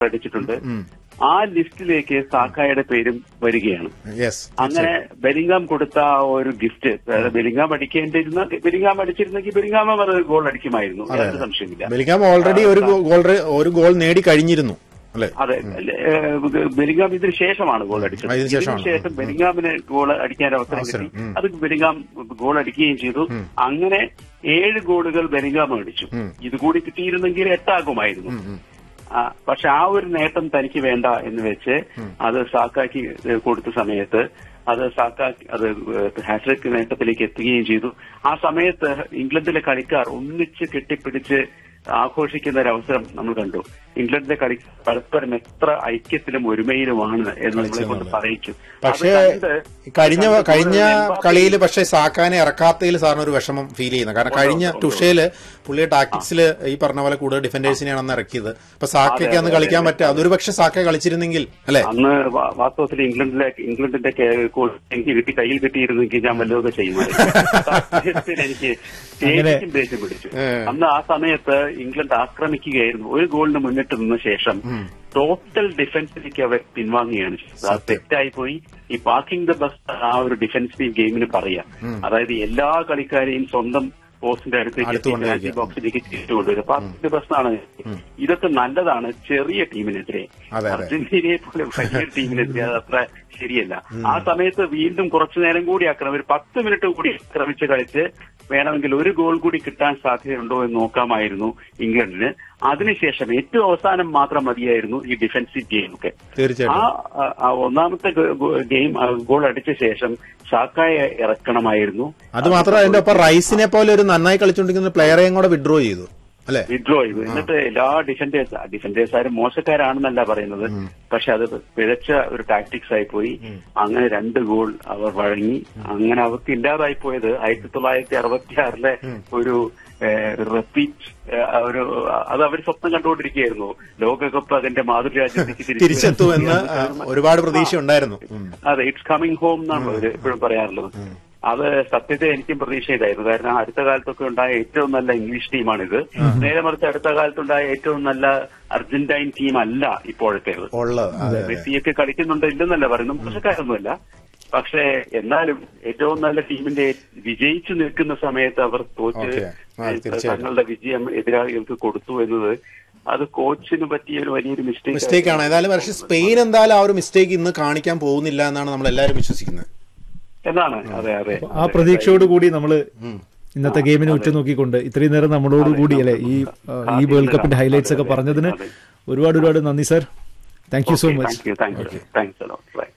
അടിച്ചിട്ടുണ്ട് ആ ലിസ്റ്റിലേക്ക് സാക്കായുടെ പേരും വരികയാണ് യെസ് അങ്ങനെ ബെലിംഗാം കൊടുത്ത ആ ഒരു ഗിഫ്റ്റ് അതായത് ബെലിംഗാം അടിക്കേണ്ടിരുന്ന ബെലിംഗാം അടിച്ചിരുന്നെങ്കിൽ ബെലിംഗാം അത് ഗോൾ അടിക്കുമായിരുന്നു യാതൊരു സംശയമില്ല ബെലിംഗാം ഓൾറെഡി ഒരു ഗോൾ ഒരു ഗോൾ നേടി കഴിഞ്ഞിരുന്നു അല്ലെ അതെ ഏഹ്, ബെലിംഗാം ഇതിന് ശേഷമാണ് ഗോൾ അടിച്ചത് ആ, ഇതിന് ശേഷമാണ്. ശേഷം ബെലിംഗാമിന് ഗോൾ അടിക്കാൻ അവസരം അവസരം, കിട്ടി ഉം. അത് ബെലിംഗാം ഗോൾ അടിക്കുകയും ചെയ്തു അങ്ങനെ ഏഴ് ഗോളുകൾ ബെലിംഗാം അടിച്ചു ഇത് കൂടി കിട്ടിയിരുന്നെങ്കിൽ എട്ടാകുമായിരുന്നു ആ, പക്ഷെ ആ ഒരു നേട്ടം തനിക്ക് വേണ്ട എന്ന് വെച്ച് അത് സാക്കാക്കി ഏഹ്, കൊടുത്ത സമയത്ത് അത് സാക്കാക്കി അത് ഹാട്രിക് നേട്ടത്തിലേക്ക് എത്തുകയും ചെയ്തു ആ സമയത്ത് ഇംഗ്ലണ്ടിലെ കളിക്കാർ ഒന്നിച്ച് കെട്ടിപ്പിടിച്ച് ആഘോഷിക്കുന്ന ഒരു അവസരം നമ്മൾ കണ്ടു ഇംഗ്ലണ്ടിലെ കളി പരസ്പരം എത്ര ഐക്യത്തിലും ഒരുമയിലുമാണ് എന്ന് നമ്മളെ കൊണ്ട് പറയിച്ചു പക്ഷേ അത് കണ്ട് കഴിഞ്ഞ കണ്ട് കഴിഞ്ഞ എംബാപ്പെ- കളിയിൽ പക്ഷേ സാക്കാനെ ഇറക്കാത്തതിൽ സാറിന് ഒരു വിഷമം ഫീൽ ചെയ്യുന്നത് കാരണം കഴിഞ്ഞ ഉണ്ട്, ടുഷയില് പുള്ളിയെ ടാക്ടിക്സിൽ ഈ പറഞ്ഞ പോലെ കൂടുതൽ ഡിഫൻഡേഴ്സിനെയാണ് അന്ന് ഇറക്കിയത് അപ്പൊ സാക്കയ്ക്ക് അന്ന് കളിക്കാൻ പറ്റുക അതൊരു പക്ഷെ സാക്ക കളിച്ചിരുന്നെങ്കിൽ അല്ലെ അന്ന് വാ- വാസ്തവത്തിൽ ഇംഗ്ലണ്ടിലെ ഇംഗ്ലണ്ടിന്റെ കേ- കോച്ച് എനിക്ക് കിട്ടി കയ്യിൽ കിട്ടിയിരുന്നെങ്കിൽ ഞാൻ വല്ലതൊക്കെ ചെയ്യുമായിരുന്നു എനിക്ക് ശരിക്കും ദേഷ്യം പിടിച്ചു അന്ന് ആ സമയത്ത് ഇംഗ്ലണ്ട് ആക്രമിക്കുകയായിരുന്നു ഒരു ഗോളിന് മുന്നിട്ട് നിന്ന ശേഷം ടോട്ടൽ ഡിഫൻസിലേക്ക് അവർ പിൻവാങ്ങുകയാണ് ചെയ്തത് അത് തെറ്റായി പോയി ഈ പാർക്കിംഗ് ദ ബസ് ആ ഒരു ഡിഫൻസീവ് ഗെയിമിന് പറയാം അതായത് എല്ലാ കളിക്കാരെയും സ്വന്തം പോസ്റ്റിന്റെ അടുത്ത് അടുത്തേക്ക് കൊണ്ടുവയ്ക്കുക. ബോക്സിലേക്ക് തിരിച്ചു കൊണ്ടുവരും പാർക്കിംഗ് ദ ബസ് ആണ് ഇതൊക്കെ നല്ലതാണ് ചെറിയ ടീമിനെതിരെ അതെ, അതെ. അർജന്റീനയെ പോലെ വലിയ ടീമിനെതിരെ അത് അത്ര ശരിയല്ല ആ സമയത്ത് വീണ്ടും കുറച്ചു നേരം കൂടി ആക്രമം ഒരു പത്ത് മിനിറ്റ് കൂടി ആക്രമിച്ച് കളിച്ച് വേണമെങ്കിൽ ഒരു ഗോൾ കൂടി കിട്ടാൻ സാധ്യതയുണ്ടോ എന്ന് നോക്കാമായിരുന്നു ഇംഗ്ലണ്ടിന് അതിനുശേഷം ഏറ്റവും അവസാനം മാത്രം മതിയായിരുന്നു ഈ ഡിഫൻസീവ് ഗെയിം ഒക്കെ ആ തീർച്ചയായിട്ടും ആ- ആ ഒന്നാമത്തെ ഗ- ഗ- ഗെയിം ആ ഗോൾ അടിച്ച ശേഷം ഷാക്കായെ ഇറക്കണമായിരുന്നു അത് മാത്രമല്ല അതിന്റെ ഒപ്പം റൈസിനെ പോലെ ഒരു നന്നായി കളിച്ചുകൊണ്ടിരിക്കുന്ന പ്ലെയറെയും കൂടെ വിഡ്രോ ചെയ്തു അല്ലെ വിഡ്രോ ചെയ്തു എന്നിട്ട് എല്ലാ ഡിഫൻഡേഴ്സ് ഡിഫൻഡേഴ്സ് ആരും മോശക്കാരാണെന്നല്ല പറയുന്നത് പക്ഷെ അത് പിഴച്ച ഒരു ടാക്ടിക്സ് ആയി പോയി അങ്ങനെ രണ്ട് ഗോൾ അവർ വഴങ്ങി അങ്ങനെ അവർക്ക് ഇല്ലാതായി പോയത് ആയിരത്തി തൊള്ളായിരത്തി അറുപത്തി ആറിലെ ഒരു റിപ്പീറ്റ് ഒരു അത് അവർ സ്വപ്നം കണ്ടുകൊണ്ടിരിക്കുകയായിരുന്നു ലോകകപ്പ് അതിന്റെ മാതൃരാജ്യത്തേക്ക് തിരിച്ചു തിരിച്ചെത്തുമെന്ന് ആ, ഒരുപാട് പ്രതീക്ഷ ഉണ്ടായിരുന്നു ഉം. അതെ ഇറ്റ്സ് കമ്മിങ് ഹോം എന്നാണ് അവർ എപ്പോഴും പറയാറുള്ളത് അത് സത്യത്തെ എനിക്കും പ്രതീക്ഷയിലായിരുന്നു കാരണം അടുത്ത കാലത്തൊക്കെ ഉണ്ടായ ഏറ്റവും നല്ല ഇംഗ്ലീഷ് ടീമാണിത് നേരെ മറിച്ച് അടുത്ത കാലത്തുണ്ടായ ഏറ്റവും നല്ല അർജന്റൈൻ ടീം അല്ല ഇപ്പോഴത്തേത് ഉള്ളത് അതെ അതെ മെസ്സിയൊക്കെ കളിക്കുന്നുണ്ട് ഇല്ലെന്നല്ല പറയുന്നു മോശക്കാരൊന്നുമല്ല പക്ഷേ എന്നാലും ഏറ്റവും നല്ല ടീമിന്റെ വിജയിച്ചു നിൽക്കുന്ന സമയത്ത് അവർ തോറ്റ് ഓക്കേ. ആ, തീർച്ചയായും. തങ്ങളുടെ വിജയം എതിരാളികൾക്ക് കൊടുത്തു എന്നത് അത് കോച്ചിന് പറ്റിയ ഒരു വലിയൊരു മിസ്റ്റേക്ക് മിസ്റ്റേക്ക് ആണ് ഏതായാലും പക്ഷെ സ്പെയിൻ എന്തായാലും ആ ഒരു മിസ്റ്റേക്ക് ഇന്ന് കാണിക്കാൻ പോകുന്നില്ല എന്നാണ് നമ്മൾ എല്ലാവരും വിശ്വസിക്കുന്നത് എന്നാണ് അതെ അതെ ആ പ്രതീക്ഷയോട് കൂടി നമ്മള് ഇന്നത്തെ ഗെയിമിനെ ഉറ്റുനോക്കിക്കൊണ്ട് ഇത്രയും നേരം നമ്മളോട് കൂടി അല്ലെ ഈ ആ, ഈ വേൾഡ് കപ്പിന്റെ ഹൈലൈറ്റ്സ് ഒക്കെ പറഞ്ഞതിന് ഒരുപാട് ഒരുപാട് നന്ദി sir thank you so much thank you thank you thanks a lot right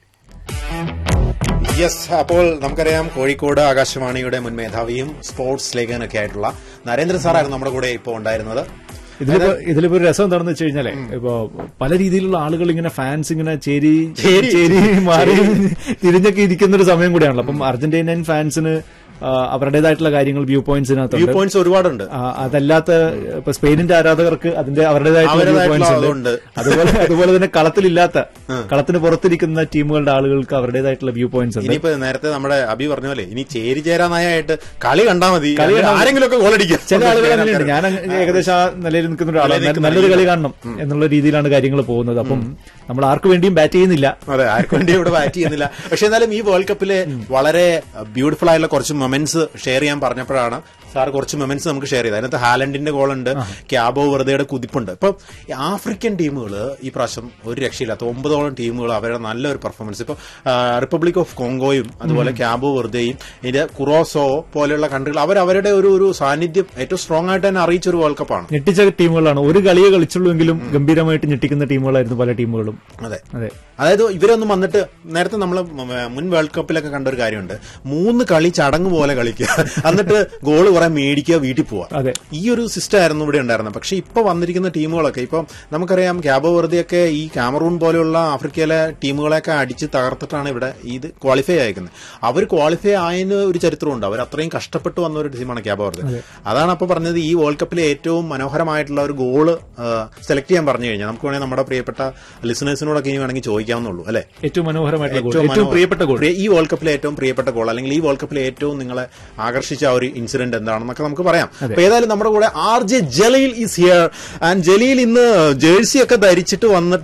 yes അപ്പോൾ നമുക്കറിയാം കോഴിക്കോട് ആകാശവാണിയുടെ മുൻ മേധാവിയും സ്പോർട്സ് ലേഖനൊക്കെ ആയിട്ടുള്ള നരേന്ദ്രൻ സാറായിരുന്നു നമ്മുടെ കൂടെ ഇപ്പോൾ ഉണ്ടായിരുന്നത് ഇതിലിപ്പോ ഇതിലിപ്പോ ഒരു രസം എന്താണെന്ന് വെച്ച് കഴിഞ്ഞാലേ ഇപ്പൊ പല രീതിയിലുള്ള ആളുകൾ ഇങ്ങനെ ഫാൻസ് ഇങ്ങനെ ചേരി ചേരി. ചേരി മാറി തിരിഞ്ഞൊക്കെ ഇരിക്കുന്ന ഒരു സമയം കൂടിയാണല്ലോ അപ്പം അർജന്റീനൻ ഫാൻസിന് ആ, അവരുടേതായിട്ടുള്ള കാര്യങ്ങൾ വ്യൂ വ്യൂ പോയിന്റ്സിനകത്തുണ്ട് പോയിന്റ്സ് ഒരുപാടുണ്ട് ആ, അതല്ലാത്ത ഇപ്പൊ സ്പെയിനിന്റെ ആരാധകർക്ക് അതിന്റെ അവരുടേതായിട്ടുള്ള വ്യൂ അവരുടേതായിട്ടുള്ള പോയിന്റ്സ് അതുണ്ട്. ഉണ്ട് അതുപോലെ അതുപോലെ തന്നെ കളത്തിലില്ലാത്ത കളത്തിന് പുറത്തിരിക്കുന്ന ടീമുകളുടെ ആളുകൾക്ക് അവരുടേതായിട്ടുള്ള വ്യൂ പോയിന്റ്സ് ഉണ്ട് ഇനിയിപ്പോ നേരത്തെ നമ്മുടെ അബി പറഞ്ഞ പോലെ ഇനി ചേരി ചേരാനായിട്ട് കളി കണ്ടാ മതി കളി കണ്ടാ മതി. ആരെങ്കിലും ഒക്കെ ഗോളടിക്കും ചില ആളുകൾ അങ്ങനെയുണ്ട് ഞാൻ അങ്ങ് ഏകദേശം ആ നിലയിൽ നിൽക്കുന്ന ഒരാളാണ് നിലയിൽ നിൽക്കുന്ന നല്ലൊരു കളി കാണണം എന്നുള്ള രീതിയിലാണ് കാര്യങ്ങൾ പോകുന്നത് അപ്പം നമ്മൾ ആർക്ക് വേണ്ടിയും ബാറ്റ് ചെയ്യുന്നില്ല അതെ ആർക്കും വേണ്ടി ഇവിടെ ബാറ്റ് ചെയ്യുന്നില്ല പക്ഷെ എന്നാലും ഈ വേൾഡ് കപ്പില് വളരെ ബ്യൂട്ടിഫുൾ ആയിട്ടുള്ള കുറച്ച് മൊമെന്റ്സ് ഷെയർ ചെയ്യാൻ പറഞ്ഞപ്പോഴാണ് സാർ കുറച്ച് മൊമെന്റ്സ് നമുക്ക് ഷെയർ ചെയ്തത് അതിനകത്ത് ഹാലൻഡിന്റെ ഗോളുണ്ട് ക്യാബോ വെറുതെയുടെ കുതിപ്പുണ്ട് ഇപ്പൊ ഈ ആഫ്രിക്കൻ ടീമുകൾ ഈ പ്രാവശ്യം ഒരു രക്ഷയില്ലാത്ത ഒമ്പതോളം ടീമുകൾ അവരുടെ നല്ലൊരു പെർഫോമൻസ് ഇപ്പൊ റിപ്പബ്ലിക് ഓഫ് കോങ്കോയും അതുപോലെ ക്യാബോ വെറുതെയും ഇതിന്റെ കുറോസോ പോലെയുള്ള കൺട്രികൾ അവർ അവരുടെ ഒരു ഒരു സാന്നിധ്യം ഏറ്റവും സ്ട്രോങ് ആയിട്ട് തന്നെ അറിയിച്ച ഒരു വേൾഡ് കപ്പാണ് ഞെട്ടിച്ച ടീമുകളാണ് ഒരു കളിയെ കളിച്ചുള്ളൂവെങ്കിലും ഗംഭീരമായിട്ട് ഞെട്ടിക്കുന്ന ടീമുകളായിരുന്നു പല ടീമുകളും അതെ അതെ അതായത് ഇവരൊന്നും വന്നിട്ട് നേരത്തെ നമ്മൾ മുൻ വേൾഡ് കപ്പിലൊക്കെ കണ്ട ഒരു കാര്യമുണ്ട് മൂന്ന് കളി ചടങ്ങ് പോലെ കളിക്കുക എന്നിട്ട് ഗോൾ കുറെ മേടിക്കുക വീട്ടിൽ പോവാ അതെ. ഈ ഒരു സിസ്റ്റം ആയിരുന്നു ഇവിടെ ഉണ്ടായിരുന്നത് പക്ഷെ ഇപ്പൊ വന്നിരിക്കുന്ന ടീമുകളൊക്കെ ഇപ്പൊ നമുക്കറിയാം ക്യാബോ വെറുതെയൊക്കെ ഈ കാമറൂൺ പോലെയുള്ള ആഫ്രിക്കയിലെ ടീമുകളെയൊക്കെ അടിച്ച് തകർത്തിട്ടാണ് ഇവിടെ ഇത് ക്വാളിഫൈ ആയിരിക്കുന്നത് അവർ ക്വാളിഫൈ ആയതിന് ഒരു ചരിത്രമുണ്ട് അവർ അത്രയും കഷ്ടപ്പെട്ട് വന്ന ഒരു ടീമാണ് ക്യാബോ വെറുതെ അതാണ് അപ്പൊ പറഞ്ഞത് ഈ വേൾഡ് കപ്പിലെ ഏറ്റവും മനോഹരമായിട്ടുള്ള ഒരു ഗോള് സെലക്ട് ചെയ്യാൻ പറഞ്ഞു കഴിഞ്ഞാൽ നമുക്ക് വേണമെങ്കിൽ നമ്മുടെ പ്രിയപ്പെട്ട ലിസണേഴ്സിനോടൊക്കെ ഇനി വേണമെങ്കിൽ ചോദിക്കാവുന്നുള്ളൂ അല്ലെ ഏറ്റവും മനോഹരമായിട്ടുള്ള ഗോൾ ഏറ്റവും ഏറ്റവും മനോ- പ്രിയപ്പെട്ട ഗോൾ പ്രിയ- ഈ വേൾഡ് കപ്പിലെ ഏറ്റവും പ്രിയപ്പെട്ട ഗോൾ അല്ലെങ്കിൽ ഈ വേൾഡ് കപ്പിലെ ഏറ്റവും നിങ്ങളെ ആകർഷിച്ച ആ ഒരു ഇൻസിഡന്റ് എന്താണെന്നൊക്കെ നമുക്ക് പറയാം അപ്പൊ ഏതായാലും നമ്മുടെ കൂടെ R J Jaleel is here and Jaleel ഇന്ന് ജേഴ്സി ഒക്കെ ധരിച്ചിട്ട് വന്നിട്ട്